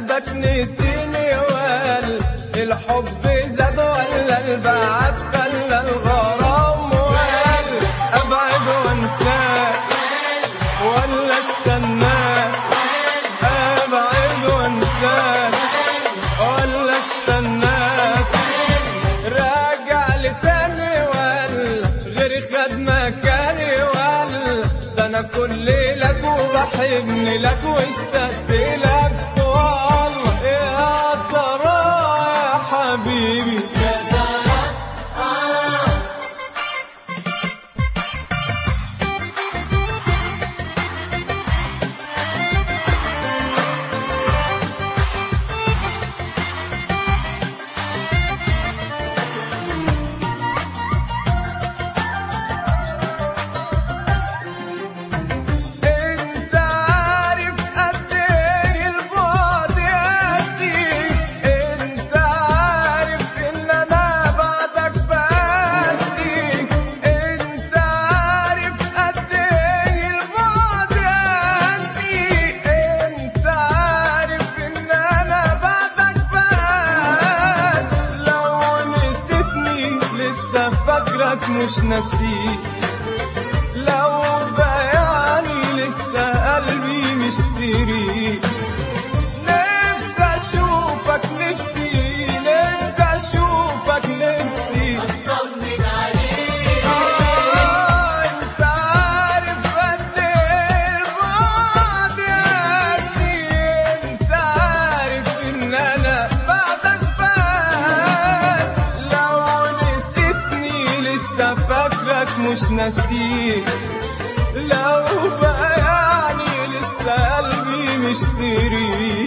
قلبك نسيني ولا الحب زاد ولا البعد خلى الغرام ولا ابعد وانساك ولا استناك ابعد وانساك ولا استناك راجع لي تاني ولا غير خد مكاني ولا ده انا كل لك وبحن لك واشتقت لك والله يا ترى يا حبيبي انت عارف قد ايه البعد قاسي انت عارف ان انا بعدك باسي انت عارف قد ايه البعد قاسي انت عارف ان انا بعدك بس لو نسيتني لسه فاكرك مش نسيت لو بياني لسه قلبي مشتري نفسي اشوفك نفسي نفسي اشوفك نفسي طمن عليك آه، انت عارف قد ايه البعد قاسي انت عارف ان انا بعدك بس لو نسيتني لسه فاكرك مش نسيت لو بياني لسه قلبي مشتري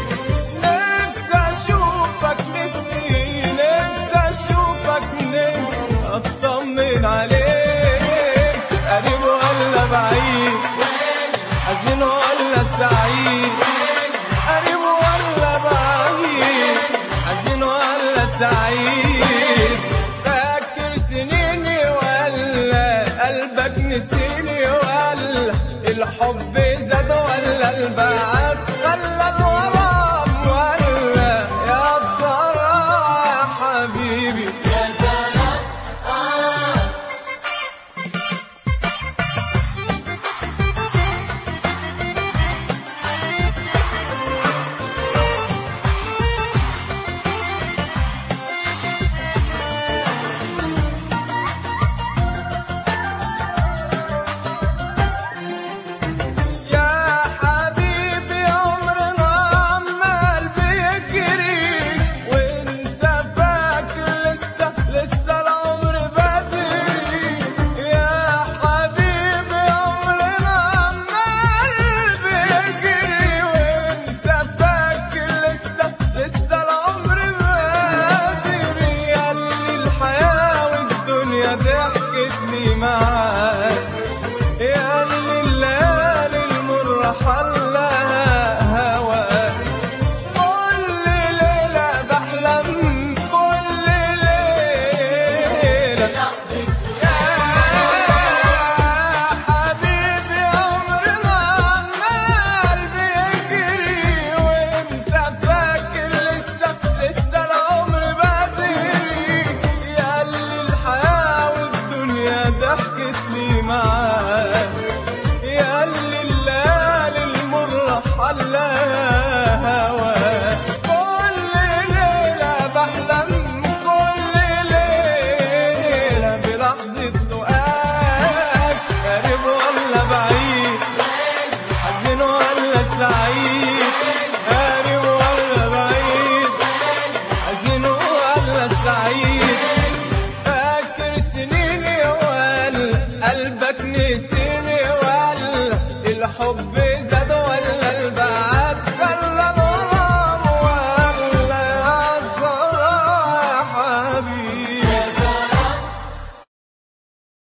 نفسي اشوفك نفسي نفسي اشوفك نفسي اطمن عليك قريب ولا بعيد حزين ولا سعيد قريب ولا بعيد حزين ولا سعيد فاكر سنيني ولا قلبك نسيني ولا الحب زاد ولا البعد خلى الغرام ولا يا ترى يا حبيبي يا ترى آه يا حبيبي عمرنا عمال بيجري وانت فاكر لسه لسه العمر بدري يا حبيبي عمرنا عمال بيجري وانت فاكر لسه لسه العمر بدري يا اللي الحياة والدنيا ضحكت لي معاك يا اللي الليالي المرة حلها هواك كل ليلة بحلم كل ليلة يا حبيبي عمرنا عمال بيجري وانت فاكر لسه لسه العمر بدري يا اللي الحياة والدنيا ضحكت لي معاك يا اللي الليالي المرة حلاها هواك كل ليلة بحلم كل ليلة بلحظة لقاك قريب ولا بعيد حزين ولا سعيد قريب ولا بعيد حزين ولا سعيد فاكر سنيني ولا قلبك نسيني ولا الحب